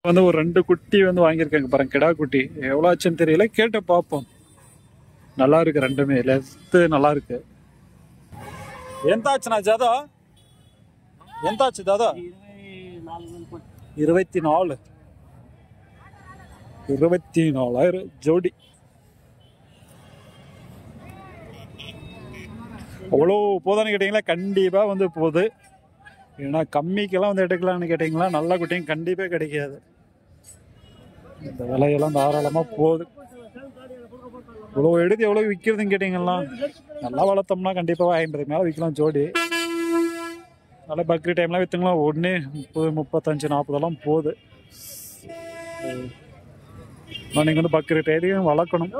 வந்து ஒரு ரெண்டு குட்டி வந்து வாங்கியிருக்காங்க பாருங்க கிடா குட்டி எவ்வளோ ஆச்சுன்னு தெரியல கேட்டு பார்ப்போம் நல்லா இருக்கு ரெண்டுமே லெஸ்த்து நல்லா இருக்கு ఎంత ఆச்சுనా ஜாதா ఎంత ஆச்சு தாதா இருபத்தி நாலு இருபத்தி நாலாயிரம் ஜோடி அவ்வளோ போதான்னு கேட்டிங்களா கண்டிப்பாக வந்து போகுது ஏன்னா கம்மிக்கெல்லாம் வந்து எடுக்கலாம்னு கேட்டிங்களா நல்ல குட்டியும் கண்டிப்பாக கிடைக்காது இந்த விலையெல்லாம் தாராளமாக போகுது இவ்வளோ எடுத்து எவ்வளோ விற்கிறதுன்னு கேட்டிங்கன்னா நல்லா வளர்த்தோம்னா கண்டிப்பாக ஐம்பது மேலே விற்கலாம் ஜோடி நல்லா பக்ரி டைம்லாம் விற்றுங்களா ஒன்று முப்பது முப்பத்தஞ்சு நாற்பதெல்லாம் போகுது ஆனால் நீங்கள் வந்து பக்ரி டைலையும் வளர்க்கணும்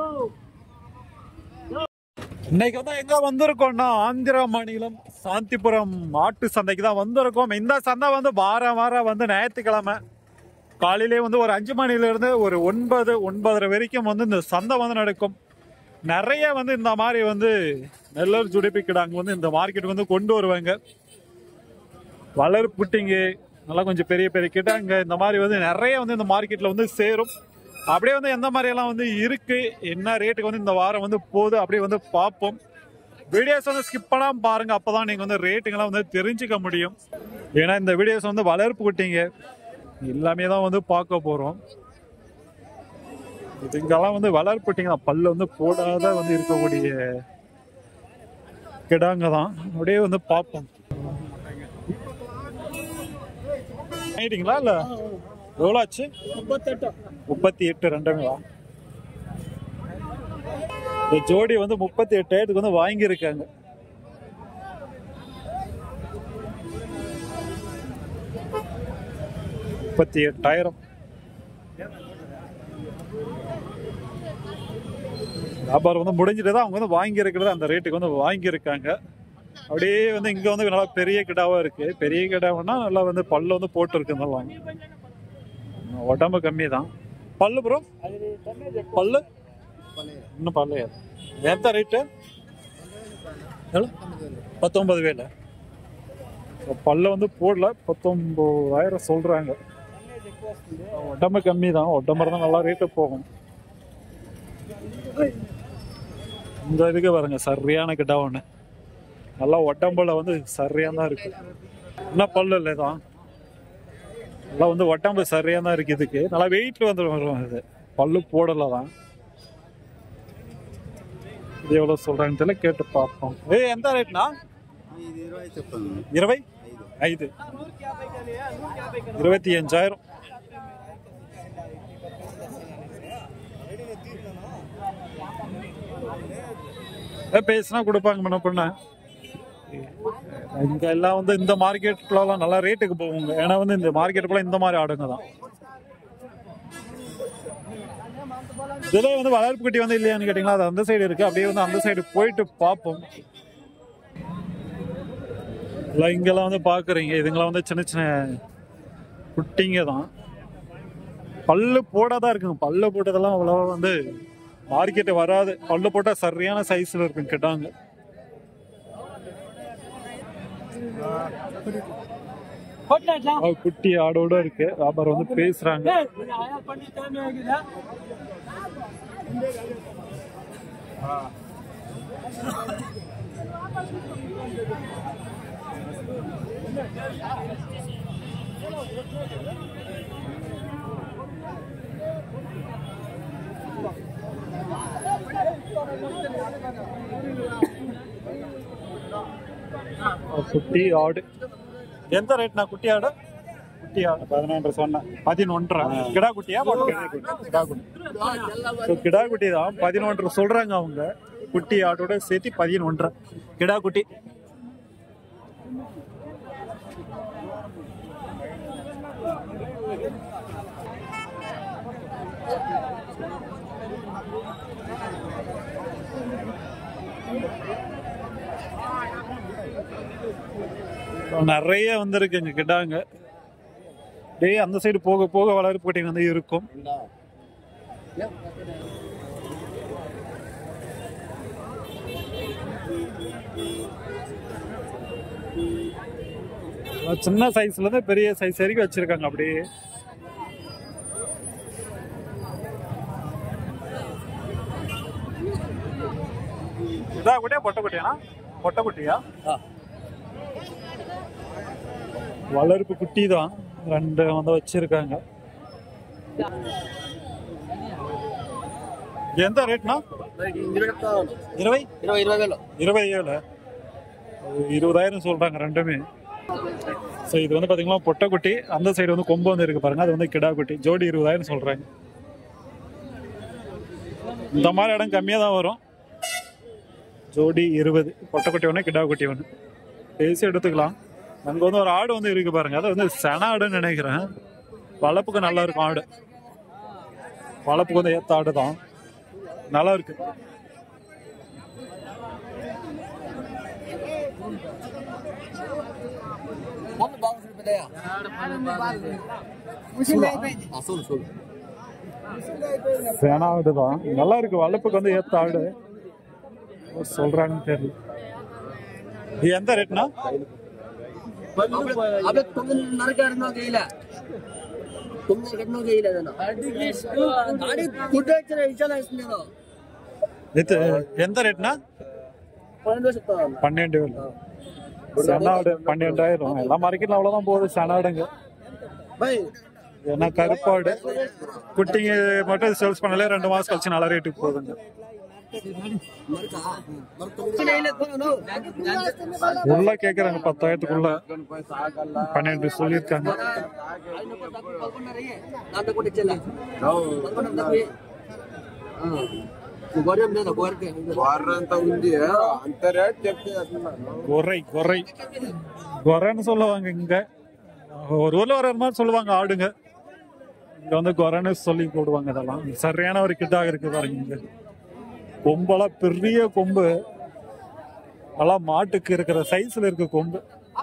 இன்னைக்கு வந்து எங்க வந்திருக்கோம்னா ஆந்திரா மாநிலம் சாந்திபுரம் ஆட்டு சந்தைக்கு தான் வந்திருக்கோம் இந்த சந்தை வந்து வாரம் வாரம் வந்து ஞாயிற்றுக்கிழமை காலையிலே வந்து ஒரு அஞ்சு மணில இருந்து ஒரு ஒன்பது ஒன்பதரை வரைக்கும் வந்து இந்த சந்தை வந்து நடக்கும் நிறைய வந்து இந்த மாதிரி வந்து நெல்லூர் ஜுடிப்பி கிடாங்க வந்து இந்த மார்க்கெட் வந்து கொண்டு வருவாங்க வளர் புட்டிங்கு நல்லா கொஞ்சம் பெரிய பெரிய கிட்டாங்க இந்த மாதிரி வந்து நிறைய வந்து இந்த மார்க்கெட்ல வந்து சேரும் அப்படியே வந்து எந்த மாதிரி எல்லாம் வந்து இருக்கு என்ன ரேட்டுக்கு வந்து இந்த வாரம் வந்து போகுது அப்படியே வந்து பார்ப்போம் வீடியோஸ் வந்து ஸ்கிப் பண்ணாம பாருங்க அப்பதான் நீங்க வந்து ரேட்டுங்கெல்லாம் வந்து தெரிஞ்சுக்க முடியும் ஏன்னா இந்த வீடியோஸ் வந்து வளர்ப்பு குட்டிங்க எல்லாமே தான் வந்து பார்க்க போறோம் இதுங்கெல்லாம் வந்து வளர்ப்புட்டிங்க பல்லு வந்து போடாத வந்து இருக்கக்கூடிய கிடாங்க தான் அப்படியே வந்து பார்ப்போம் ஆயிட்டீங்களா இல்ல எவ்வளோ ஆச்சு முப்பத்தி எட்டு ரெண்டுங்களா இந்த ஜோடி வந்து முப்பத்தி எட்டாயிரத்துக்கு வந்து வாங்கியிருக்காங்க முப்பத்தி எட்டாயிரம் வியாபாரம் வந்து முடிஞ்சிட்டு தான் அவங்க வந்து வாங்கியிருக்கிறது அந்த ரேட்டுக்கு வந்து வாங்கியிருக்காங்க அப்படியே வந்து இங்க வந்து நல்லா பெரிய கிடாவா இருக்கு பெரிய கிடாவுன்னா நல்லா வந்து பல்லு வந்து போட்டு இருக்குன்னு உடம்பு கம்மி தான் பல்லு ப்ரோ பல்லு இன்னும் பல்லு ஏறு. எந்த ரேட்டு எவ்வளோ பத்தொன்பது வேலை பல்ல வந்து போடல பத்தொன்பதாயிரம் சொல்றாங்க உடம்பு கம்மி தான் உடம்பு தான் நல்லா ரேட்டு போகும் இந்த இதுக்கு பாருங்க சரியான கிட்ட ஒன்று நல்லா உடம்புல வந்து சரியா தான் இருக்கு என்ன பல்லு இல்லை தான் நல்லா வந்து உடம்பு சரியா தான் இருக்கு இதுக்கு நல்லா வெயிட்ல வந்து வரும் இது பல்லு போடல தான் இது எவ்வளவு சொல்றாங்கன்னு தெரியல கேட்டு பார்ப்போம் ஏய் எந்த ரேட்னா ఇది ఇరవై చెప్పండి இருபை ஐந்து இருபத்தி அஞ்சாயிரம் ஏ, பேசுனா கொடுப்பாங்க என்ன பண்ண இங்க எல்லாம் வந்து இந்த மார்க்கெட்லாம் நல்லா ரேட்டுக்கு போவாங்க ஏன்னா வந்து இந்த மார்க்கெட்டுக்குள்ள இந்த மாதிரி ஆடுங்க தான் இதுல வந்து வளர்ப்பு குட்டி வந்து இல்லையான்னு கேட்டீங்களா அது அந்த சைடு இருக்கு அப்படியே வந்து அந்த சைடு போயிட்டு பார்ப்போம் இல்லை இங்கெல்லாம் வந்து பார்க்குறீங்க இதுங்கெல்லாம் வந்து சின்ன சின்ன குட்டிங்க தான் பல்லு போடாதான் இருக்குங்க பல்லு போட்டதெல்லாம் அவ்வளோவா வந்து மார்க்கெட்டு வராது பல்லு போட்டால் சரியான சைஸில் இருக்கும் கேட்டாங்க அவ குட்டி ஆடோட இருக்கு வியாபாரம் வந்து பேசுறாங்க அவ குட்டி ஆடு எந்த ரேட்னா குட்டி ஆடு குட்டி ஆடு பதினொன்று சொன்னேன் பதினொன்றரை கிடா குட்டியா கிடா குட்டி ஸோ கிடா குட்டி தான் பதினொன்று சொல்றாங்க அவங்க குட்டி ஆட்டோட சேர்த்து பதினொன்றரை கிடா குட்டி நிறைய வந்திருக்குங்க கிட்டாங்க டேய் அந்த சைடு போக போக வளர்ப்பு குட்டி வந்து இருக்கும் சின்ன சைஸ்ல இருந்து பெரிய சைஸ் வரைக்கும் வச்சிருக்காங்க அப்படியே இதா குட்டியா பொட்டை குட்டியாண்ணா பொட்டை குட்டியா வளர்ப்பு குட்டி தான் ரெண்டு வந்து வச்சிருக்காங்க ఎంత రేట్నా ఇరవై ఇరవై ఇరవై వేలు இருபது ஏழு இருபதாயிரம் சொல்றாங்க ரெண்டுமே ஸோ இது வந்து பார்த்தீங்கன்னா பொட்டைக்குட்டி அந்த சைடு வந்து கொம்பு வந்து இருக்கு பாருங்க அது வந்து கிடா குட்டி ஜோடி இருபதாயிரம் சொல்றாங்க இந்த மாதிரி இடம் கம்மியாக தான் வரும் ஜோடி இருபது பொட்டைக்குட்டி ஒன்று கிடா குட்டி ஒன்று பேசி எடுத்துக்கலாம் அங்கே வந்து ஒரு ஆடு வந்து இருக்கு பாருங்க அது வந்து சென ஆடுன்னு நினைக்கிறேன் வளர்ப்புக்கு நல்லா இருக்கும் ஆடு வளர்ப்புக்கு வந்து ஏற்ற ஆடு தான் நல்லா இருக்கு మొన్న బాగుంటుంది పెద్దయ్య అసలు చూడు சேனா ஆடு தான் நல்லா இருக்கு வளர்ப்புக்கு வந்து ஏத்த ஆடு சொல்றாங்கன்னு தெரியல இது எந்த ரேட்னா అబ్బాయి తొమ్మిదిన్నరకి ఆడినా గేయలే తొమ్మిది కట్టినా గేయలే ఆడి గుడ్డ వచ్చిన ఇచ్చాను ఇస్తుంది నేను இது எந்த ரேட்னா పన్నెండు వేలు చెప్తాను பன்னெண்டு வேலை செனாடு பன்னெண்டாயிரம் எல்லா மார்க்கெட்ல அவ்வளவுதான் போகுது செனாடுங்க ஏன்னா கருப்பாடு குட்டிங்க மட்டும் சேல்ஸ் பண்ணல ரெண்டு மாசம் கழிச்சு நல்ல ரேட்டுக்கு போகுதுங்க మరకా మరి తొమ్మిది వేయలేదు உள்ள கேக்குறாங்க பத்தாயிரத்துக்குள்ள பன்னெண்டு சொல்லியிருக்காங்க దాంతో కూడా ఇచ్చేలా పదకొండు తక్కువ గొర్రెం లేదా గొర్రెకి వారంతా ఉంది అంత రేట్ చెప్తే అట్లా கொரை கொரை கொரைன்னு சொல்லுவாங்க இங்க ஒரு ஊர்ல ஒரு மாதிரி சொல்லுவாங்க ஆடுங்க இங்க வந்து கொரைன்னு சொல்லி போடுவாங்க இதெல்லாம் சரியான ஒரு கிட்டாக இருக்கு பாருங்க இங்க கொம்பெல்லாம் பெரிய கொம்பு எல்லாம் மாட்டுக்கு இருக்கிற சைஸ்ல இருக்க கொம்பு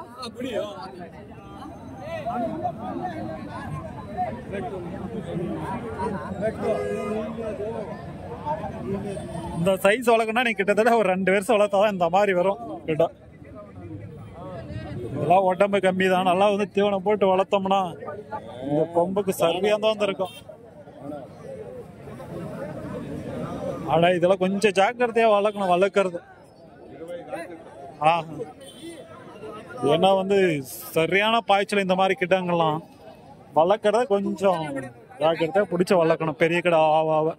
இந்த சைஸ் வளர்க்கணும்னா நீ கிட்டத்தட்ட ஒரு ரெண்டு வருஷம் வளர்த்தாதான் இந்த மாதிரி வரும் கிட்ட இதெல்லாம் உடம்பு கம்மி தான் நல்லா வந்து தீவனம் போட்டு வளர்த்தோம்னா இந்த கொம்புக்கு சரியா தான் வந்திருக்கும் ஆனா இதெல்லாம் கொஞ்சம் ஜாக்கிரதையா வளர்க்கணும் வளர்க்கறது ஆஹா ஏன்னா வந்து சரியான பாய்ச்சல் இந்த மாதிரி கிட்டங்கள்லாம் வளர்க்கறத கொஞ்சம் ஜாக்கிரதையா பிடிச்சி வளர்க்கணும் பெரிய கிட்ட ஆவ ஆவ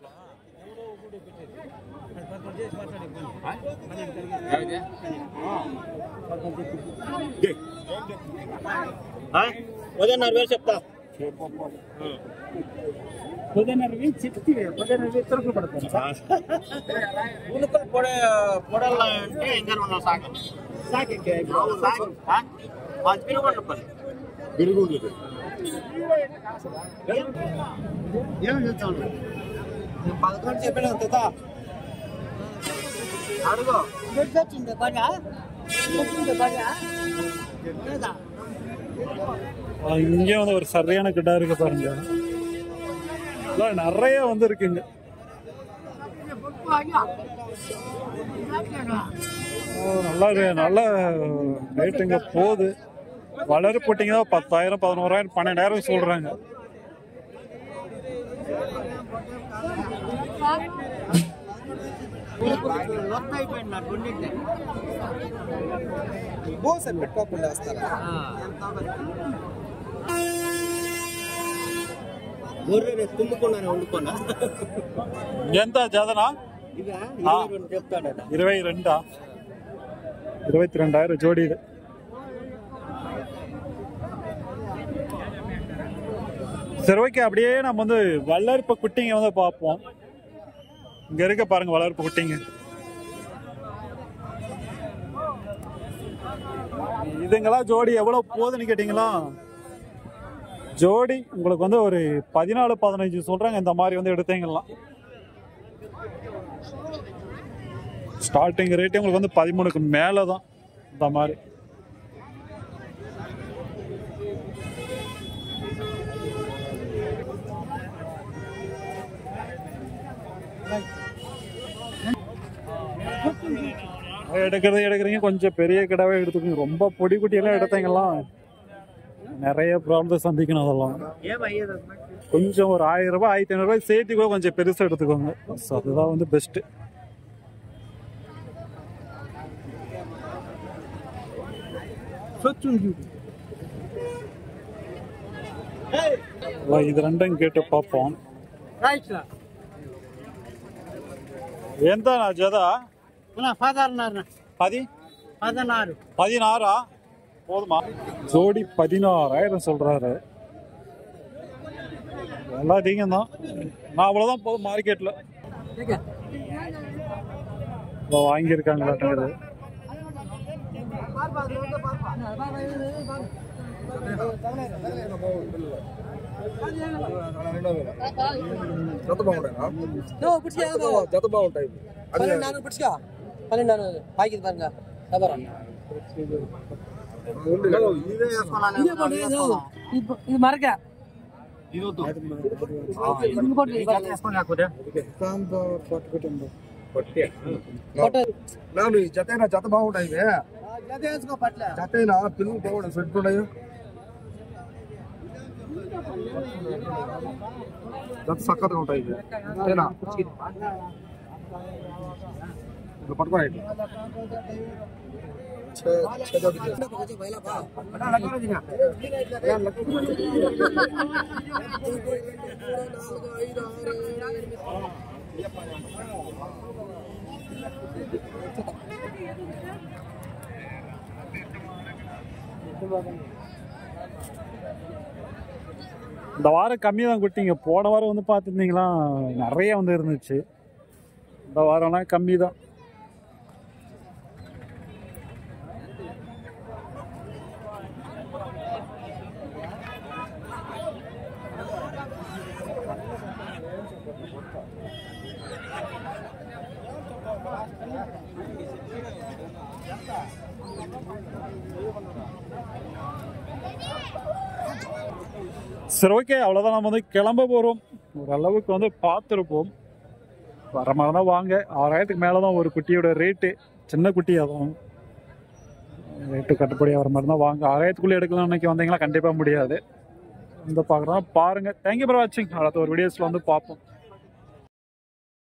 పదిన్నర వేలు చెప్తా ఉనుకలు పొడే పొడల్లా అంటే ఇంకా ఉన్నాం సాగు సాకి అది పిలువండి పని ఏమి చెప్తాను పదకొండు చెప్పిన తా అడుగు వచ్చింది పని వచ్చింది పని లేదా ஆ, இங்கே வந்து ஒரு சரியான கிட்டா இருக்கு பாருங்க இதெல்லாம் நிறைய வந்து இருக்குங்க ஓ, நல்லா இரு- நல்ல ரேட்டுங்க போகுது வளரு போட்டிங்கன்னா பத்தாயிரம் பதினோராயிரம் பன்னெண்டாயிரம் சொல்றாங்க మొత్తం అయిపోయింది నాకు రెండింటి బోస పెట్టుకోకుండా వస్తారా గొర్రె తుమ్ముకున్నాను వండుకున్నా ఎంత ஜாதனா ఇక ఆ. ఇరవై రెండు చెప్తాడట இருபை ரெண்டா இருபத்தி ரெண்டாயிரம் ஜோடி இது சரி ஓகே அப்படியே நம்ம வந்து வளர்ப்பு குட்டிங்க வந்து பார்ப்போம் இங்க இருக்க பாருங்க வளர்ப்பு குட்டிங்க இதுங்கெல்லாம் ஜோடி எவ்வளவு போகுதுன்னு கேட்டீங்களா ஜோடி உங்களுக்கு வந்து ஒரு பதினாலு பதினஞ்சு சொல்றாங்க இந்த மாதிரி வந்து எடுத்தீங்கலாம் ஸ்டார்டிங் ரேட்டே உங்களுக்கு வந்து பதிமூணுக்கு மேலே தான் இந்த மாதிரி எடுக்கிறது எடுக்கிறீங்க கொஞ்சம் பெரிய கிடாவே எடுத்துக்கோங்க ரொம்ப பொடி குட்டியெல்லாம் எடுத்தீங்கலாம் நிறைய ப்ராப்ளம் சந்திக்கணும் அதெல்லாம் ఏమయ్యేది கொஞ்சம் ஒரு ஆயிரம் ரூபாய் ஆயிரத்தி ஐநூறு ரூபாய் சேர்த்து கூட கொஞ்சம் பெருசாக எடுத்துக்கோங்க ஸோ அதுதான் வந்து பெஸ்ட்டு இது ரெண்டும் கேட்டு பார்ப்போம் రైట్లా ఎంత నా జత పదహారున్నర పది పదహారు பதினாறா போதுமா ஜோடி பதினாறாயிரம் சொல்றாரு எல்லாம் அதிகம் தான் நான் அவ்வளோதான் போதும் மார்க்கெட்டில் வாங்கியிருக்காங்களாட்டுங்கிறது జత బాగుంటాయి జత బాగుంటాయి అది పన్నెండు పిడుచుకో పన్నెండు పాకింది పాருங்க வியாபாரம் ఇవే వేసుకోవాలని இது போட்டு இது இது- இது மறக்க இது போட்டு కొట్ట ನಾನು ఈ జతైనా జత బాగుంటాయి ఇవే జతైనా పిల్లలు బాగుంటాయి సెట్ ఉన్నాయి జత సక్కగా ఉంటాయి ఇవి అంతేనా ఇప్పుడు పట్టుకోండి இந்த வாரம் கம்மி தான் கொடுத்தீங்க போன வாரம் வந்து பார்த்துருந்தீங்களா நிறைய வந்து இருந்துச்சு இந்த வாரம்லாம் கம்மி தான் சரி ஓகே அவ்வளோதான் நம்ம வந்து கிளம்ப போகிறோம் ஓரளவுக்கு வந்து பார்த்துருப்போம் வர மாதிரி தான் வாங்க ஆறாயிரத்துக்கு மேலே தான் ஒரு குட்டியோட ரேட்டு சின்ன குட்டி அதுவும் ரேட்டு கட்டுப்படி ஆகிற மாதிரி தான் வாங்க ஆறாயிரத்துக்குள்ளே எடுக்கலாம் அன்னைக்கு வந்தீங்களா கண்டிப்பாக முடியாது இந்த பார்க்குறோம் பாருங்கள் தேங்க்யூ ஃபார் வாட்சிங் அடுத்த ஒரு வீடியோஸில் வந்து பார்ப்போம்